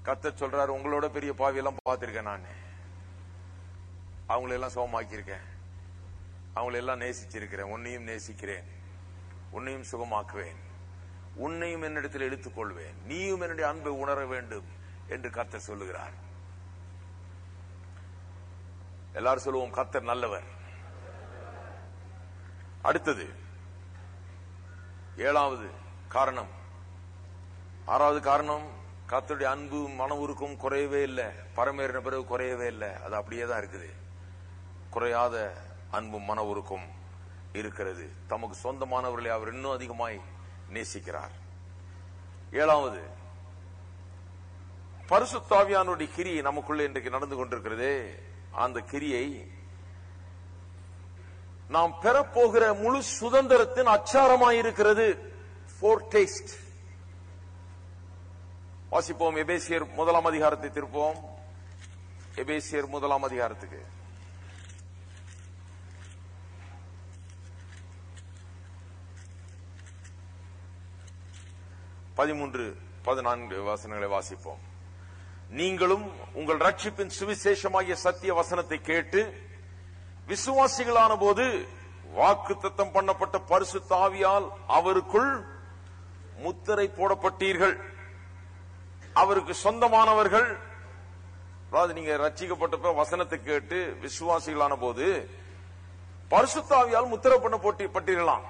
கத்தர் சொல்றாரு உங்களோட பெரிய பாவி எல்லாம் பார்த்திருக்கேன் நான் அவங்களை எல்லாம் சுகமாக்கியிருக்கேன் அவங்களை எல்லாம் நேசிச்சிருக்கிறேன் உன்னையும் நேசிக்கிறேன் உன்னையும் சுகமாக்குவேன் உன்னையும் என்னிடத்தில் எடுத்துக் கொள்வேன் நீயும் என்னுடைய அன்பை உணர வேண்டும் என்று கர்த்தர் சொல்லுகிறார் எல்லாரும் சொல்லுவோம் கர்த்தர் நல்லவர் அடுத்தது ஏழாவது காரணம் ஆறாவது காரணம் கர்த்தருடைய அன்பு மன உருக்கம் குறையவே இல்லை பரமேறின பிறகு குறையவே இல்லை அது அப்படியே தான் இருக்குது குறையாத அன்பும் மன உருக்கம் இருக்கிறது தமக்கு சொந்தமானவர்களை அவர் இன்னும் அதிகமாய் நேசிக்கிறார் ஏழாவது பரிசுத்தாவியானுடைய கிரியை நமக்குள்ளே இன்றைக்கு நடந்து கொண்டிருக்கிறதே அந்த கிரியை நாம் பெறப்போகிற முழு சுதந்திரத்தின் அச்சாரமாயிருக்கிறது ஃபோர் டேஸ்ட் வாசிப்போம் எபேசியர் முதலாம் அதிகாரத்தை திருப்போம் எபேசியர் முதலாம் அதிகாரத்துக்கு பதிமூன்று பதினான்கு வசனங்களை வாசிப்போம் நீங்களும் உங்கள் ரட்சிப்பின் சுவிசேஷமாகிய சத்திய வசனத்தை கேட்டு விசுவாசிகளான போது வாக்கு தத்தம் பண்ணப்பட்ட பரிசு தாவியால் அவருக்குள் முத்திரை போடப்பட்டீர்கள் அவருக்கு சொந்தமானவர்கள் அதாவது நீங்க ரட்சிக்கப்பட்ட வசனத்தை கேட்டு விசுவாசிகளான போது பரிசுத்தாவியால் முத்திரை பண்ண போட்டி பட்டீர்களாம்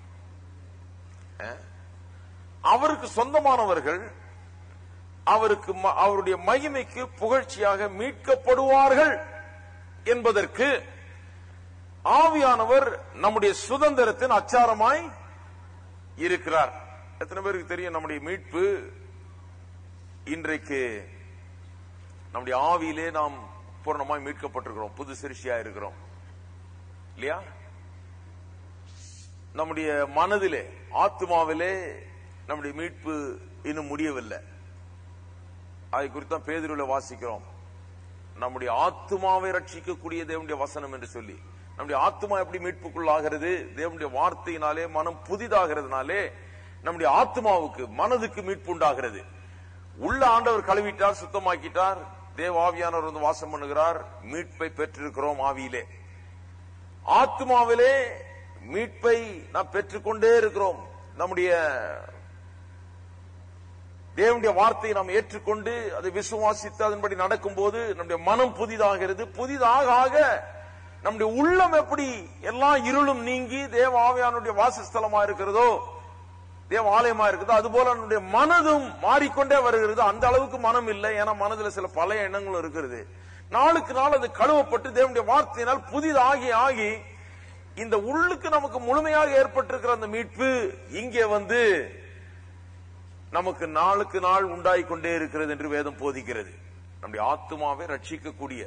அவருக்கு சொந்தமானவர்கள் அவருக்கு ம- அவருடைய மகிமைக்கு புகழ்ச்சியாக மீட்கப்படுவார்கள் என்பதற்கு ஆவியானவர் நம்முடைய சுதந்திரத்தின் அச்சாரமாய் இருக்கிறார் எத்தனை பேருக்கு தெரியும் நம்முடைய மீட்பு இன்றைக்கு நம்முடைய ஆவியிலே நாம் பூர்ணமாய் மீட்கப்பட்டிருக்கிறோம் புது சிருஷ்டியா இருக்கிறோம் இல்லையா நம்முடைய மனதிலே ஆத்மாவிலே நம்முடைய மீட்பு இன்னும் முடியவில்லை அதை குறித்து தான் பேதுருல வாசிக்கிறோம் நம்முடைய ஆத்மாவை ரட்சிக்கக்கூடிய தேவனுடைய வசனம் என்று சொல்லி நம்முடைய ஆத்மா எப்படி மீட்புக்குள்ளாகிறது தேவனுடைய வார்த்தையினாலே மனம் புதிதாகிறதுனாலே நம்முடைய ஆத்மாவுக்கு மனதுக்கு மீட்பு உண்டாகிறது உள்ள ஆண்டவர் கழுவிட்டார் சுத்தமாக்கிட்டார் தேவ ஆவியானவர் வந்து வாசம் பண்ணுகிறார் மீட்பை பெற்றிருக்கிறோம் ஆவியிலே ஆத்மாவிலே மீட்பை நாம் பெற்றுக்கொண்டே இருக்கிறோம் நம்முடைய தேவனுடைய வார்த்தையை நாம் ஏற்றுக்கொண்டு அதை விசுவாசித்து அதன்படி நடக்கும்போது நம்முடைய மனம் புதிதாகிறது புதிதாக ஆக நம்முடைய உள்ளம் எப்படி எல்லா இருளும் நீங்கி தேவ ஆவியானுடைய வாசஸ்தலமா இருக்கிறதோ தேவ ஆலயமா இருக்குதோ அதுபோல நம்முடைய மனதும் மாறிக்கொண்டே வருகிறது அந்த அளவுக்கு மனம் இல்லை ஏன்னா மனதுல சில பழைய எண்ணங்களும் இருக்கிறது நாளுக்கு நாள் அது கழுவப்பட்டு தேவனுடைய வார்த்தையினால் புதிதாகி ஆகி இந்த உள்ளுக்கு நமக்கு முழுமையாக ஏற்பட்டிருக்கிற அந்த மீட்பு இங்கே வந்து நமக்கு நாளுக்கு நாள் உண்டாகிக் கொண்டே இருக்கிறது என்று வேதம் போதிக்கிறது நம்முடைய ஆத்மாவை ரட்சிக்கக்கூடிய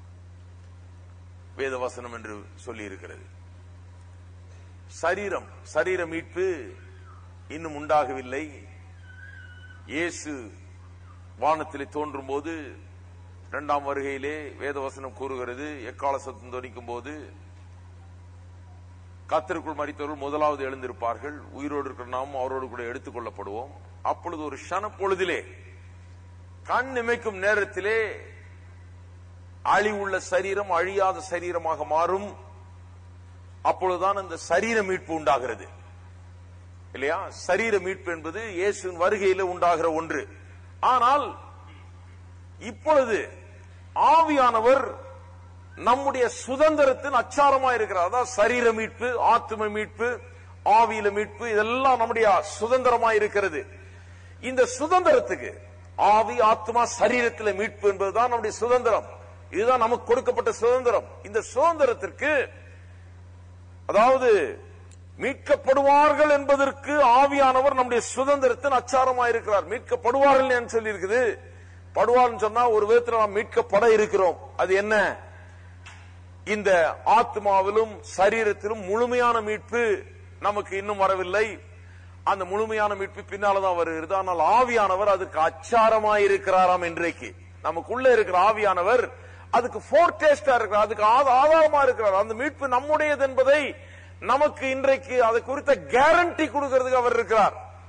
வேத வசனம் என்று சொல்லி இருக்கிறது சரீரம் சரீர மீட்பு இன்னும் உண்டாகவில்லை இயேசு வானத்திலே தோன்றும் போது இரண்டாம் வருகையிலே வேதவசனம் கூறுகிறது எக்கால சத்தம் தொனிக்கும் போது கத்தருக்குள் மறித்தவர்கள் முதலாவது எழுந்திருப்பார்கள் உயிரோடு இருக்கிற நாம் அவரோடு கூட எடுத்துக் கொள்ளப்படுவோம் அப்பொழுது ஒரு க்ஷண பொழுதிலே கண் இமைக்கும் நேரத்திலே அழிவுள்ள சரீரம் அழியாத சரீரமாக மாறும் அப்பொழுதுதான் அந்த சரீர மீட்பு உண்டாகிறது இல்லையா சரீர மீட்பு என்பது இயேசுவின் வருகையில உண்டாகிற ஒன்று ஆனால் இப்பொழுது ஆவியானவர் நம்முடைய சுதந்திரத்தின் அச்சாரமா இருக்கிறார் அதாவது சரீர மீட்பு ஆத்ம மீட்பு ஆவியில மீட்பு இதெல்லாம் நம்முடைய சுதந்திரமா இருக்கிறது இந்த சுதந்திரத்துக்கு ஆவி ஆத்மா சரீரத்தில மீட்பு என்பதுதான் நம்முடைய சுதந்திரம் இதுதான் நமக்கு கொடுக்கப்பட்ட சுதந்திரம் இந்த சுதந்திரத்திற்கு அதாவது மீட்கப்படுவார்கள் என்பதற்கு ஆவியானவர் நம்முடைய சுதந்திரத்தின் அச்சாரமா இருக்கிறார் மீட்கப்படுவார்கள் என்று சொல்லி இருக்குது படுவார்னு சொன்னா ஒரு விதத்தில் நாம் மீட்கப்பட இருக்கிறோம் அது என்ன இந்த ஆத்மாவிலும் சரீரத்திலும் முழுமையான மீட்பு நமக்கு இன்னும் வரவில்லை அந்த முழுமையான மீட்பு பின்னால்தான் வருகிறது ஆனால் ஆவியானவர் அதுக்கு அச்சாரமாயிருக்கிறாராம் இன்றைக்கு நமக்குள்ள இருக்கிற ஆவியானவர் அதுக்கு ஃபோர் டேஸ்டா இருக்கிறார் அதுக்கு ஆத- ஆதாரமா இருக்கிறார் அந்த மீட்பு நம்முடையது என்பதை நமக்கு இன்றைக்கு அதை குறித்த கேரண்டி கொடுக்கிறதுக்கு அவர் இருக்கிறார்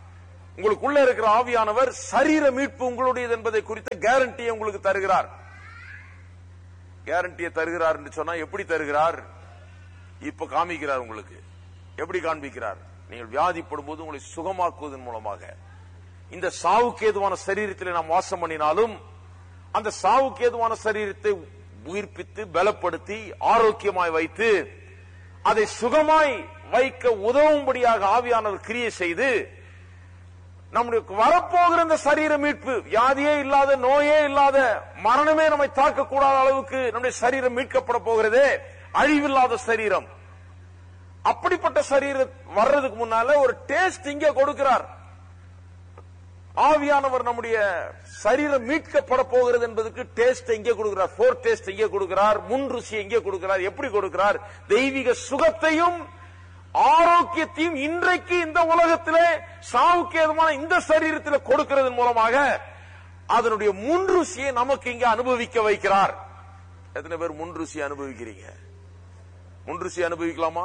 உங்களுக்குள்ள இருக்கிற ஆவியானவர் சரீர மீட்பு உங்களுடையது என்பதை குறித்த கேரண்டியை உங்களுக்கு தருகிறார் கேரண்டியை தருகிறார் என்று சொன்னா எப்படி தருகிறார் இப்ப காமிக்கிறார் உங்களுக்கு எப்படி காண்பிக்கிறார் நீங்கள் வியாதிப்படும் போது உங்களை சுகமாக்குவதன் மூலமாக இந்த சாவுக்கு ஏதுவான சரீரத்தில் நாம் வாசம் பண்ணினாலும் அந்த சாவுக்கு ஏதுவான சரீரத்தை உயிர்ப்பித்து பலப்படுத்தி ஆரோக்கியமாய் வைத்து அதை சுகமாய் வைக்க உதவும்படியாக ஆவியானவர் கிரியை செய்து நம்முடைய வரப்போகிற இந்த சரீர மீட்பு வியாதியே இல்லாத நோயே இல்லாத மரணமே நம்மை தாக்கக்கூடாத அளவுக்கு நம்முடைய சரீரம் மீட்கப்பட போகிறதே அழிவில்லாத சரீரம் அப்படிப்பட்ட சரீரம் வர்றதுக்கு முன்னால ஒரு டேஸ்ட் இங்கே கொடுக்கிறார் ஆவியானவர் நம்முடைய சரீரம் மீட்கப்பட போகிறது என்பதற்கு டேஸ்ட் எங்கே கொடுக்கிறார் ஃபோர் டேஸ்ட் எங்கே கொடுக்கிறார் முன் ருசி எங்கே கொடுக்கிறார் எப்படி கொடுக்கிறார் தெய்வீக சுகத்தையும் ஆரோக்கியத்தையும் இன்றைக்கு இந்த உலகத்திலே சாவுக்கு ஏதுமான இந்த சரீரத்தில் கொடுக்கிறதன் மூலமாக அதனுடைய முன் ருசியை நமக்கு இங்க அனுபவிக்க வைக்கிறார் எத்தனை பேர் முன் ருசி அனுபவிக்கிறீங்க முன் ருசி அனுபவிக்கலாமா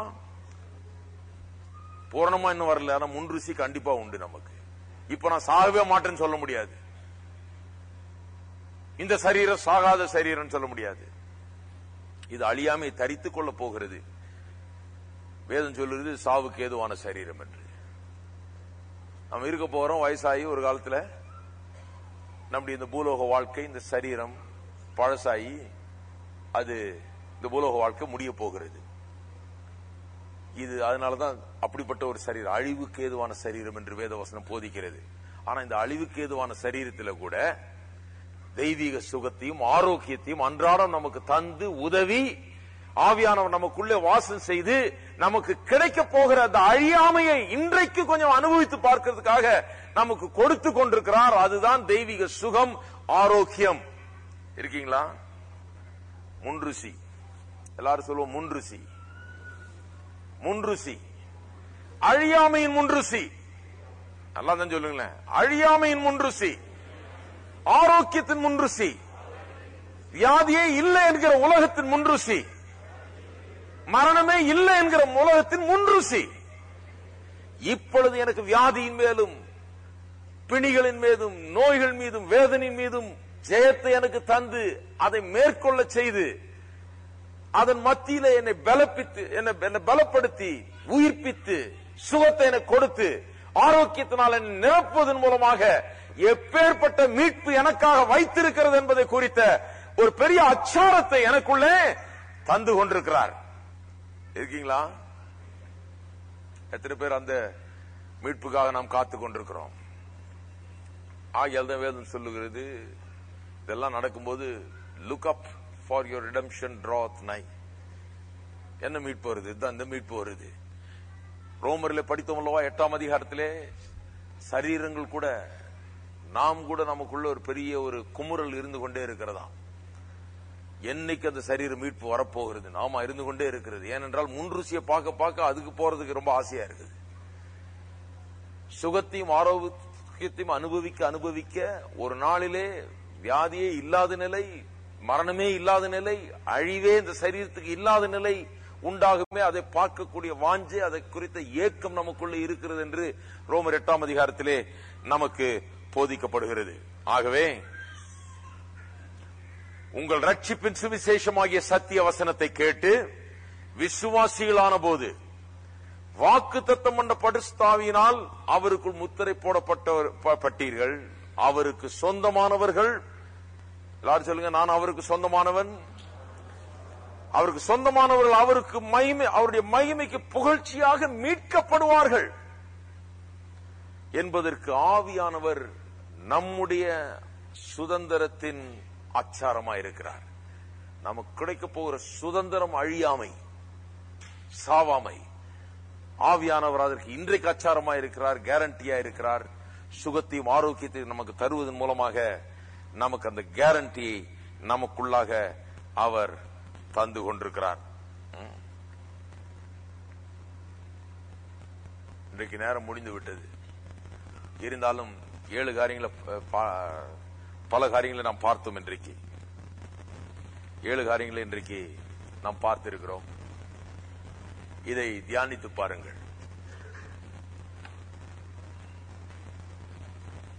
பூரணமா இன்னும் வரல ஆனா முன் ருசி கண்டிப்பா உண்டு நமக்கு இப்ப நான் சாகவே மாட்டேன்னு சொல்ல முடியாது இந்த சரீரம் சாகாத சரீரம் சொல்ல முடியாது இது அழியாமை தரித்துக் கொள்ள போகிறது வேதம் சொல்லுறது சாவுக்கு ஏதுவான சரீரம் என்று நம்ம இருக்க போறோம் வயசாகி ஒரு காலத்துல நம்முடைய இந்த பூலோக வாழ்க்கை இந்த சரீரம் பழசாகி அது இந்த பூலோக வாழ்க்கை முடிய போகிறது இது அதனாலதான் அப்படிப்பட்ட ஒரு சரீரம் அழிவுக்கு ஏதுவான சரீரம் என்று வேதவசனம் போதிக்கிறது ஆனா இந்த அழிவுக்கு ஏதுவான சரீரத்துல கூட தெய்வீக சுகத்தையும் ஆரோக்கியத்தையும் அன்றாடம் நமக்கு தந்து உதவி ஆவியானவர் நமக்குள்ளே வாசம் செய்து நமக்கு கிடைக்க போகிற அந்த அழியாமையை இன்றைக்கு கொஞ்சம் அனுபவித்து பார்க்கிறதுக்காக நமக்கு கொடுத்து கொண்டிருக்கிறார் அதுதான் தெய்வீக சுகம் ஆரோக்கியம் இருக்கீங்களா முன்ருசி எல்லாரும் சொல்லுவோம் முன்ருசி முன்ருசி அழியாமையின் முன்ருசி நல்லா தான் சொல்லுங்களேன் அழியாமையின் முன்ருசி ஆரோக்கியத்தின் முன்ருசி வியாதியே இல்லை என்கிற உலகத்தின் முன்ருசி மரணமே இல்லை என்கிற உலகத்தின் முன்ருசி இப்பொழுது எனக்கு வியாதியின் மேலும் பிணிகளின் மீதும் நோய்கள் மீதும் வேதனையின் மீதும் ஜெயத்தை எனக்கு தந்து அதை மேற்கொள்ள செய்து அதன் மத்தியில என்னை பலப்பித்து என்னை என்னை பலப்படுத்தி உயிர்ப்பித்து சுகத்தை எனக்கு கொடுத்து ஆரோக்கியத்தினால் என்னை நிரப்புவதன் மூலமாக எப்பேற்பட்ட மீட்பு எனக்காக வைத்திருக்கிறது என்பதை குறித்த ஒரு பெரிய அச்சாரத்தை எனக்குள்ளே தந்து கொண்டிருக்கிறார் இருக்கீங்களா எத்தனை பேர் அந்த மீட்புக்காக நாம் காத்து கொண்டிருக்கிறோம் ஆகியால் தான் வேதம் சொல்லுகிறது இதெல்லாம் நடக்கும்போது look up for your redemption draweth nigh என்ன மீட்பு வருது இதுதான் இந்த மீட்பு வருது ரோமரில் படித்தோம் அல்லவா எட்டாம் அதிகாரத்திலே சரீரங்கள் கூட நாம் கூட நமக்குள்ள ஒரு பெரிய ஒரு குமுறல் இருந்து கொண்டே இருக்கிறதா என்னைக்கு அந்த சரீர மீட்பு வரப்போகிறது நாம இருந்து கொண்டே இருக்கிறது ஏனென்றால் முன்ருசியை பார்க்க பார்க்க அதுக்கு போறதுக்கு ரொம்ப ஆசையா இருக்குது சுகத்தையும் ஆரோக்கியத்தையும் அனுபவிக்க அனுபவிக்க ஒரு நாளிலே வியாதியே இல்லாத நிலை மரணமே இல்லாத நிலை அழிவே இந்த சரீரத்துக்கு இல்லாத நிலை உண்டாகுமே அதை பார்க்கக்கூடிய வாஞ்சை அதை குறித்த ஏக்கம் நமக்குள்ள இருக்கிறது என்று ரோமர் எட்டாம் அதிகாரத்திலே நமக்கு போதிக்கப்படுகிறது ஆகவே உங்கள் ரட்சிப்பின் சுவிசேஷமாகிய சத்திய வசனத்தை கேட்டு விசுவாசிகளான போது வாக்கு தத்தம் பண்ண படுஸ்தாவினால் அவருக்குள் முத்திரை போடப்பட்டவர் ப- பட்டீர்கள் அவருக்கு சொந்தமானவர்கள் எல்லாரும் சொல்லுங்க நான் அவருக்கு சொந்தமானவன் அவருக்கு சொந்தமானவர்கள் அவருக்கு மகிமை அவருடைய மகிமைக்கு புகழ்ச்சியாக மீட்கப்படுவார்கள் என்பதற்கு ஆவியானவர் நம்முடைய சுதந்திரத்தின் அச்சாரமாய் இருக்கிறார் நமக்கு கிடைக்க போகிற சுதந்திரம் அழியாமை சாவாமை ஆவியானவர் அதற்கு இன்றைக்கு அச்சாரமாய் இருக்கிறார் கேரண்டியா இருக்கிறார் சுகத்தையும் ஆரோக்கியத்தையும் நமக்கு தருவதன் மூலமாக நமக்கு அந்த கேரண்டியை நமக்குள்ளாக அவர் தந்து கொண்டிருக்கிறார் ம். இன்றைக்கு நேரம் முடிந்து விட்டது இருந்தாலும் ஏழு காரியங்களை ப- பா- பல காரியங்களை நாம் பார்த்தோம் இன்றைக்கு ஏழு காரியங்களை இன்றைக்கு நாம் பார்த்திருக்கிறோம் இதை தியானித்து பாருங்கள்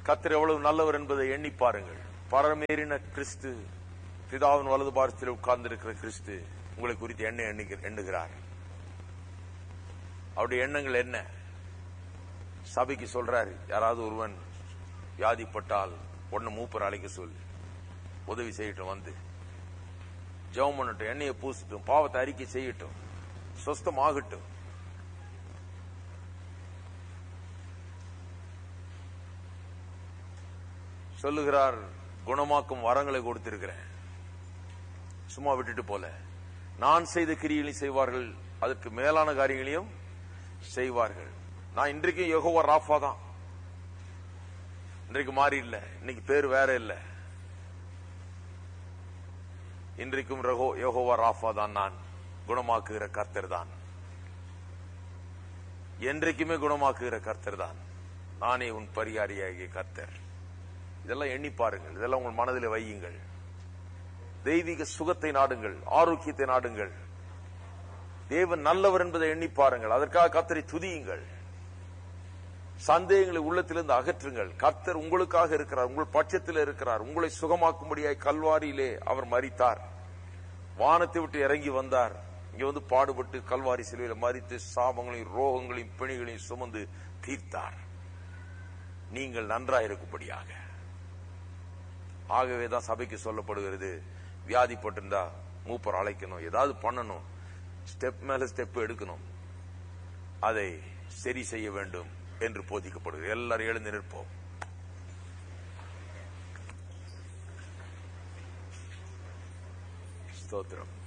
கத்தர் எவ்வளவு நல்லவர் என்பதை எண்ணி பாருங்கள் பரமேறின கிறிஸ்து பிதாவின் வலது பாரத்தில் உட்கார்ந்திருக்கிற கிறிஸ்து உங்களை குறித்து என்ன எண்ணுக- எண்ணுகிறார் அவருடைய எண்ணங்கள் என்ன சபைக்கு சொல்றாரு யாராவது ஒருவன் வியாதிப்பட்டால் ஒன்னு மூப்பர் அழைக்க சொல்லு உதவி செய்யட்டும் வந்து ஜெபம் பண்ணட்டும் எண்ணெயை பூசட்டும் பாவத்தை அறிக்கை செய்யட்டும் சொஸ்தமாகட்டும் சொல்லுகிறார் குணமாக்கும் வரங்களை கொடுத்திருக்கிறேன் சும்மா விட்டுட்டு போல நான் செய்த கிரியைகளையும் செய்வார்கள் அதற்கு மேலான காரியங்களையும் செய்வார்கள் நான் இன்றைக்கும் யெகோவா ராஃபா தான் இன்றைக்கு மாறி இல்ல இன்னைக்கு பேர் வேற இல்ல இன்றைக்கும் ரகோ யெகோவா ராஃபா தான் நான் குணமாக்குகிற கர்த்தர் தான் என்றைக்குமே குணமாக்குகிற கர்த்தர் தான் நானே உன் பரிகாரியாகிய கர்த்தர் இதெல்லாம் எண்ணி பாருங்கள் இதெல்லாம் உங்கள் மனதில் வையுங்கள் தெய்வீக சுகத்தை நாடுங்கள் ஆரோக்கியத்தை நாடுங்கள் தேவன் நல்லவர் என்பதை எண்ணி பாருங்கள் அதற்காக கர்த்தரை துதியுங்கள் சந்தேகங்களை உள்ளத்திலிருந்து அகற்றுங்கள் கர்த்தர் உங்களுக்காக இருக்கிறார் உங்கள் பட்சத்தில் இருக்கிறார் உங்களை சுகமாக்கும்படியாய் கல்வாரியிலே அவர் மரித்தார் வானத்தை விட்டு இறங்கி வந்தார் இங்க வந்து பாடுபட்டு கல்வாரி சிலுவையில் மறித்து சாபங்களையும் ரோகங்களையும் பிணிகளையும் சுமந்து தீர்த்தார் நீங்கள் நன்றாயிருக்கும்படியாக ஆகவே தான் சபைக்கு சொல்லப்படுகிறது வியாதிப்பட்டிருந்தா மூப்பர் அழைக்கணும் ஏதாவது பண்ணணும் ஸ்டெப் மேல ஸ்டெப் எடுக்கணும் அதை சரி செய்ய வேண்டும் என்று போதிக்கப்படுகிறது எல்லாரும் எழுந்து நிற்போம் ஸ்தோத்திரம்